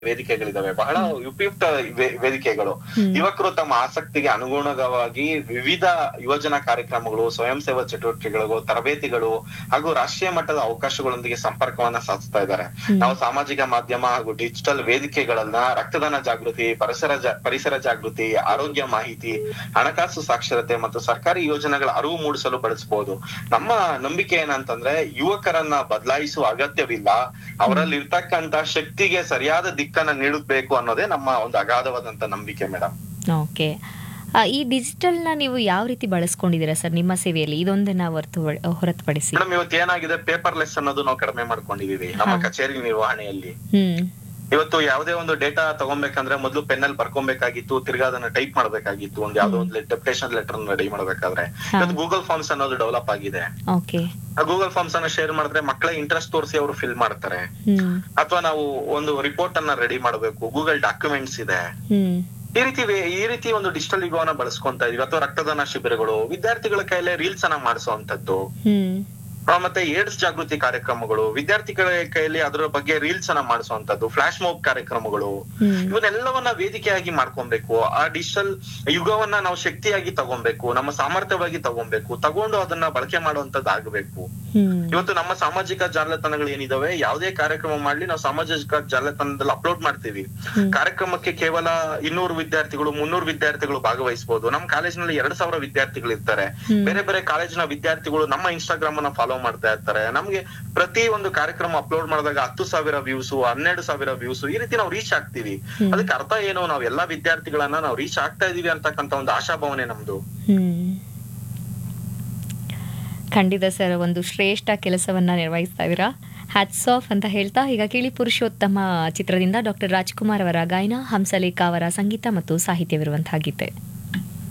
ವೇದಿಕೆಗಳಿದಾವೆ ಬಹಳ ಉಪಯುಕ್ತ ವೇ- ವೇದಿಕೆಗಳು ಯುವಕರು ತಮ್ಮ ಆಸಕ್ತಿಗೆ ಅನುಗುಣವಾಗಿ ವಿವಿಧ ಯುವಜನ ಕಾರ್ಯಕ್ರಮಗಳು ಸ್ವಯಂ ಸೇವಾ ಚಟುವಟಿಕೆಗಳು ತರಬೇತಿಗಳು ಹಾಗೂ ರಾಷ್ಟ್ರೀಯ ಮಟ್ಟದ ಅವಕಾಶಗಳೊಂದಿಗೆ ಸಂಪರ್ಕವನ್ನ ಸಾಧಿಸ್ತಾ ಇದ್ದಾರೆ ನಾವು ಸಾಮಾಜಿಕ ಮಾಧ್ಯಮ ಹಾಗೂ ಡಿಜಿಟಲ್ ವೇದಿಕೆಗಳನ್ನ ರಕ್ತದಾನ ಜಾಗೃತಿ ಪರಿಸರ ಜಾ- ಪರಿಸರ ಜಾಗೃತಿ ಆರೋಗ್ಯ ಮಾಹಿತಿ ಹಣಕಾಸು ಸಾಕ್ಷರತೆ ಮತ್ತು ಸರ್ಕಾರಿ ಯೋಜನೆಗಳ ಅರಿವು ಮೂಡಿಸಲು ಬಳಸಬಹುದು ನಮ್ಮ ನಂಬಿಕೆ ಏನಂತಂದ್ರೆ ಯುವಕರನ್ನ ಬದಲಾಯಿಸುವ ಅಗತ್ಯವಿಲ್ಲ ಅವರಲ್ಲಿ ಇರ್ತಕ್ಕಂತ ಶಕ್ತಿಗೆ ಸರಿಯಾದ ದಿಕ್ಕನ್ನ ನೀಡಬೇಕು ಅನ್ನೋದೇ ನಮ್ಮ ಒಂದು ಅಗಾಧವಾದಂತ ನಂಬಿಕೆ ಮೇಡಮ್ ಓಕೆ ಆ, ಈ ಡಿಜಿಟಲ್ನ ನೀವು ಯಾವ ರೀತಿ ಬಳಸ್ಕೊಂಡಿದ್ದೀರಾ ಸರ್ ನಿಮ್ಮ ಸೇವೆಯಲ್ಲಿ ಇದೊಂದನ್ನ ಹೊರತು ಹೊರತುಪಡಿಸಿ ಮೇಡಮ್ ಇವತ್ತು ಏನಾಗಿದೆ ಪೇಪರ್ಲೆಸ್ ಅನ್ನೋದು ನಾವು ಕಡಿಮೆ ಮಾಡ್ಕೊಂಡಿದೀವಿ ನಮ್ಮ ಕಚೇರಿ ನಿರ್ವಹಣೆಯಲ್ಲಿ ಹ್ಮ್ ಇವತ್ತು ಯಾವುದೇ ಒಂದು ಡೇಟಾ ತಗೊಬೇಕಂದ್ರೆ ಮೊದಲು ಪೆನ್ನಲ್ಲಿ ಬರ್ಕೊಬೇಕಾಗಿತ್ತು ತಿರ್ಗಾ ಅದನ್ನ ಟೈಪ್ ಮಾಡ್ಬೇಕಾಗಿತ್ತು ಒಂದು ಯಾವ್ದೋ ಒಂದು ಡೆಪ್ಟೇಷನ್ ಲೆಟರ್ ರೆಡಿ ಮಾಡ್ಬೇಕಾದ್ರೆ ಇವತ್ತು ಗೂಗಲ್ ಫಾರ್ಮ್ಸ್ ಅನ್ನೋದು ಡೆವಲಪ್ ಆಗಿದೆ ಓಕೆ ಆ ಗೂಗಲ್ ಫಾರ್ಮ್ಸ್ ಅನ್ನ ಶೇರ್ ಮಾಡಿದ್ರೆ ಮಕ್ಕಳ ಇಂಟ್ರೆಸ್ಟ್ ತೋರಿಸಿ ಅವರು ಫಿಲ್ ಮಾಡ್ತಾರೆ ಹ್ಮ್ ಅಥವಾ ನಾವು ಒಂದು ರಿಪೋರ್ಟ್ ಅನ್ನ ರೆಡಿ ಮಾಡಬೇಕು ಗೂಗಲ್ ಡಾಕ್ಯುಮೆಂಟ್ಸ್ ಇದೆ ಹ್ಮ್ ಈ ರೀತಿ ವೇ- ಈ ರೀತಿ ಒಂದು ಡಿಜಿಟಲ್ ಯುಗವನ್ನ ಬಳಸ್ಕೊಂತ ಇದೀವಿ ಅಥವಾ ರಕ್ತದಾನ ಶಿಬಿರಗಳು ವಿದ್ಯಾರ್ಥಿಗಳ ಕೈಲೇ ರೀಲ್ಸ್ ಅನ್ನ ಮಾಡಿಸುವಂತದ್ದು ಹ್ಮ್ ಆ, ಮತ್ತೆ ಏಡ್ಸ್ ಜಾಗೃತಿ ಕಾರ್ಯಕ್ರಮಗಳು ವಿದ್ಯಾರ್ಥಿಗಳ ಕೈಯಲ್ಲಿ ಅದರ ಬಗ್ಗೆ ರೀಲ್ಸ್ ಅನ್ನ ಮಾಡಿಸುವಂತದ್ದು ಫ್ಲಾಶ್ ಮಾಬ್ ಕಾರ್ಯಕ್ರಮಗಳು ಹ್ಮ್ ಇವನ್ನೆಲ್ಲವನ್ನ ವೇದಿಕೆಯಾಗಿ ಮಾಡ್ಕೊಬೇಕು ಆ ಡಿಜಿಟಲ್ ಯುಗವನ್ನ ನಾವು ಶಕ್ತಿಯಾಗಿ ತಗೊಬೇಕು ನಮ್ಮ ಸಾಮರ್ಥ್ಯವಾಗಿ ತಗೊಬೇಕು ತಗೊಂಡು ಅದನ್ನ ಬಳಕೆ ಮಾಡುವಂತದ್ದು ಆಗ್ಬೇಕು ಹ್ಮ್ ಇವತ್ತು ನಮ್ಮ ಸಾಮಾಜಿಕ ಜಾಲತಾಣಗಳು ಏನಿದಾವೆ ಯಾವುದೇ ಕಾರ್ಯಕ್ರಮ ಮಾಡ್ಲಿ ನಾವು ಸಾಮಾಜಿಕ ಜಾಲತಾಣದಲ್ಲಿ ಅಪ್ಲೋಡ್ ಮಾಡ್ತೀವಿ ಕಾರ್ಯಕ್ರಮಕ್ಕೆ ಕೇವಲ ಇನ್ನೂರು ವಿದ್ಯಾರ್ಥಿಗಳು ಮುನ್ನೂರು ವಿದ್ಯಾರ್ಥಿಗಳು ಭಾಗವಹಿಸಬಹುದು ನಮ್ಮ ಕಾಲೇಜಿನಲ್ಲಿ ಎರಡ್ ಸಾವಿರ ವಿದ್ಯಾರ್ಥಿಗಳು ಇರ್ತಾರೆ ಬೇರೆ ಬೇರೆ ಕಾಲೇಜಿನ ವಿದ್ಯಾರ್ಥಿಗಳು ನಮ್ಮ ಇನ್ಸ್ಟಾಗ್ರಾಮ್ ಅನ್ನ ಫಾಲೋ ಮಾಡ್ತಾ ಇರ್ತಾರೆ ನಮ್ಗೆ ಪ್ರತಿ ಒಂದು ಕಾರ್ಯಕ್ರಮ ಅಪ್ಲೋಡ್ ಮಾಡಿದಾಗ ಹತ್ತು ಸಾವಿರ ವ್ಯೂಸ್ ಹನ್ನೆರಡು ಸಾವಿರ ವ್ಯೂಸ್ ಈ ರೀತಿ ನಾವು ರೀಚ್ ಆಗ್ತೀವಿ ಅದಕ್ಕೆ ಅರ್ಥ ಏನು ನಾವು ಎಲ್ಲಾ ವಿದ್ಯಾರ್ಥಿಗಳನ್ನ ನಾವು ರೀಚ್ ಆಗ್ತಾ ಇದೀವಿ ಅಂತಕ್ಕಂತ ಒಂದು ಆಶಾಭಾವನೆ ನಮ್ದು ಹ್ಮ್ ಖಂಡಿತ ಸರ್ ಒಂದು ಶ್ರೇಷ್ಠ ಕೆಲಸವನ್ನ ನಿರ್ವಹಿಸ್ತಾ ಇದ್ದೀರಾ ಹ್ಯಾಟ್ಸ್ ಆಫ್ ಅಂತ ಹೇಳ್ತಾ ಈಗ ಕೇಳಿ ಪುರುಷೋತ್ತಮ ಚಿತ್ರದಿಂದ ಡಾಕ್ಟರ್ ರಾಜ್ಕುಮಾರ್ ಅವರ ಗಾಯನ ಹಂಸಲೇಖ ಅವರ ಸಂಗೀತ ಮತ್ತು ಸಾಹಿತ್ಯವಿರುವಂತಹ ಗೀತೆ